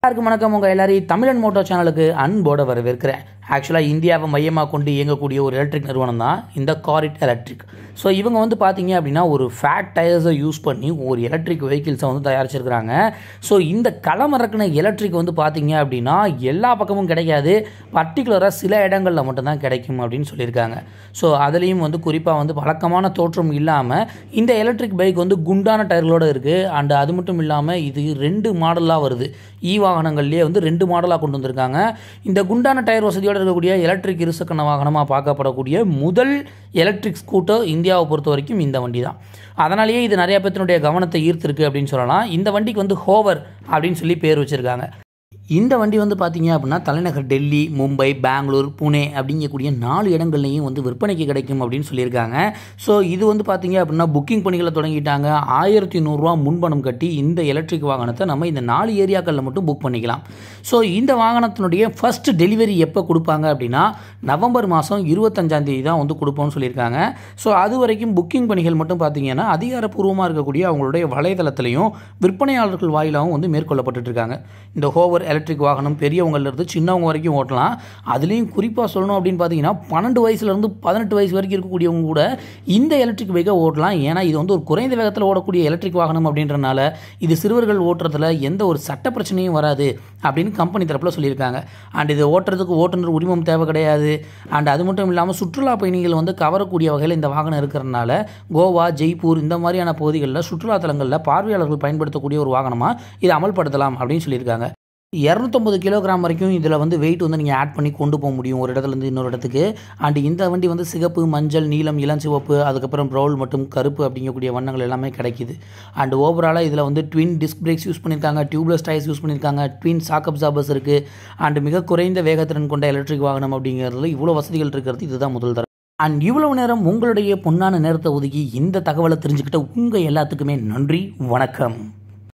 எல்லாருக்கும் வணக்கம் உங்கள் எல்லாரையும் தமிழன் மோட்டோ சேனலுக்கு அன்போட வரவேற்கிறேன் ஆக்சுவலாக இந்தியாவை மையமாக கொண்டு இயங்கக்கூடிய ஒரு எலக்ட்ரிக் நிறுவனம் தான் இந்த காரிட் எலக்ட்ரிக் ஸோ இவங்க வந்து பார்த்தீங்க அப்படின்னா ஒரு ஃபேட் டயர்ஸை யூஸ் பண்ணி ஒரு எலக்ட்ரிக் வெஹிக்கிள்ஸை வந்து தயாரிச்சிருக்கிறாங்க ஸோ இந்த களமிறக்கின எலக்ட்ரிக் வந்து பார்த்தீங்க அப்படின்னா எல்லா பக்கமும் கிடைக்காது பர்டிகுலராக சில இடங்களில் மட்டும்தான் கிடைக்கும் அப்படின்னு சொல்லியிருக்காங்க ஸோ அதுலேயும் வந்து குறிப்பாக வந்து வழக்கமான தோற்றம் இல்லாமல் இந்த எலக்ட்ரிக் பைக் வந்து குண்டான டயர்களோடு இருக்குது அண்ட் அது மட்டும் இல்லாமல் இது ரெண்டு மாடலாக வருது இ வாகனங்கள்லேயே வந்து ரெண்டு மாடலாக கொண்டு வந்திருக்காங்க இந்த குண்டான டயர் வசதியோடு இருக்கக்கூடிய எலக்ட்ரிக் இருசக்கர வாகனமாக பார்க்கப்படக்கூடிய முதல் எலக்ட்ரிக் ஸ்கூட்டர் இந்தியாவை பொறுத்த வரைக்கும் இந்த வண்டி தான் அதனாலேயே இது நிறைய பேத்தினுடைய கவனத்தை ஈர்த்திருக்கு அப்படின்னு சொல்லலாம் இந்த வண்டிக்கு வந்து ஹோவர் அப்படின்னு சொல்லி பேர் வச்சுருக்காங்க இந்த வண்டி வந்து பார்த்தீங்க அப்படின்னா தலைநகர் டெல்லி மும்பை பெங்களூர் புனே அப்படிங்கக்கூடிய நாலு இடங்கள்லையும் வந்து விற்பனைக்கு கிடைக்கும் அப்படின்னு சொல்லியிருக்காங்க ஸோ இது வந்து பார்த்தீங்க அப்படின்னா புக்கிங் பணிகளை தொடங்கிட்டாங்க ஆயிரத்தி நூறுரூவா முன்பணம் கட்டி இந்த எலக்ட்ரிக் வாகனத்தை நம்ம இந்த நாலு ஏரியாக்களில் மட்டும் புக் பண்ணிக்கலாம் ஸோ இந்த வாகனத்தினுடைய ஃபர்ஸ்ட் டெலிவரி எப்போ கொடுப்பாங்க அப்படின்னா நவம்பர் மாதம் இருபத்தஞ்சாம் தேதி தான் வந்து கொடுப்போம்னு சொல்லியிருக்காங்க ஸோ அது வரைக்கும் புக்கிங் பணிகள் மட்டும் பார்த்தீங்கன்னா அதிகாரப்பூர்வமாக இருக்கக்கூடிய அவங்களுடைய வலைதளத்திலையும் விற்பனையாளர்கள் வாயிலாகவும் வந்து மேற்கொள்ளப்பட்டு இருக்காங்க இந்த ஹோவர் எலக்ட்ரிக் வாகனம் பெரியவங்கலேருந்து சின்னவங்க வரைக்கும் ஓட்டலாம் அதுலேயும் குறிப்பாக சொல்லணும் அப்படின்னு பார்த்தீங்கன்னா பன்னெண்டு வயசுலேருந்து பதினெட்டு வயசு வரைக்கும் இருக்கக்கூடியவங்க கூட இந்த எலக்ட்ரிக் பைக்கை ஓட்டலாம் ஏன்னா இது வந்து ஒரு குறைந்த வேகத்தில் ஓடக்கூடிய எலக்ட்ரிக் வாகனம் அப்படின்றனால இது சிறுவர்கள் ஓட்டுறதுல எந்த ஒரு சட்ட பிரச்சனையும் வராது அப்படின்னு கம்பெனி தரப்பில் சொல்லியிருக்காங்க அண்ட் இது ஓட்டுறதுக்கு ஓட்டுநர் உரிமம் தேவை கிடையாது அண்ட் அது மட்டும் இல்லாமல் சுற்றுலா பயணிகள் வந்து கவரக்கூடிய வகையில் இந்த வாகனம் இருக்கிறதுனால கோவா ஜெய்ப்பூர் இந்த மாதிரியான பகுதிகளில் சுற்றுலா தலங்களில் பார்வையாளர்கள் பயன்படுத்தக்கூடிய ஒரு வாகனமாக இதை அமல்படுத்தலாம் அப்படின்னு சொல்லியிருக்காங்க இரநூத்தொம்பது கிலோகிராம் வரைக்கும் இதில் வந்து வெயிட் வந்து நீங்கள் ஆட் பண்ணி கொண்டு போக முடியும் ஒரு இடத்துலேருந்து இன்னொரு இடத்துக்கு அண்ட் இந்த வண்டி வந்து சிகப்பு மஞ்சள் நீலம் இளஞ்சிவப்பு அதுக்கப்புறம் ப்ரௌல் மற்றும் கருப்பு அப்படிங்கக்கூடிய வண்ணங்கள் எல்லாமே கிடைக்குது அண்ட் ஓவராலாக இதில் வந்து ட்வின் டிஸ்க் பிரேக்ஸ் யூஸ் பண்ணியிருக்காங்க டியூப்லெஸ் டயர்ஸ் யூஸ் பண்ணியிருக்காங்க ட்வின் சாக் அப்சார்பர்ஸ் இருக்குது அண்ட் மிக குறைந்த வேகத்திறன் கொண்ட எலக்ட்ரிக் வாகனம் அப்படிங்கிறதுல இவ்வளோ வசதிகள் இருக்கிறது இதுதான் முதல் தரம் அண்ட் இவ்வளவு நேரம் உங்களுடைய பொன்னான நேரத்தை ஒதுக்கி இந்த தகவலை தெரிஞ்சுக்கிட்ட உங்கள் எல்லாத்துக்குமே நன்றி வணக்கம்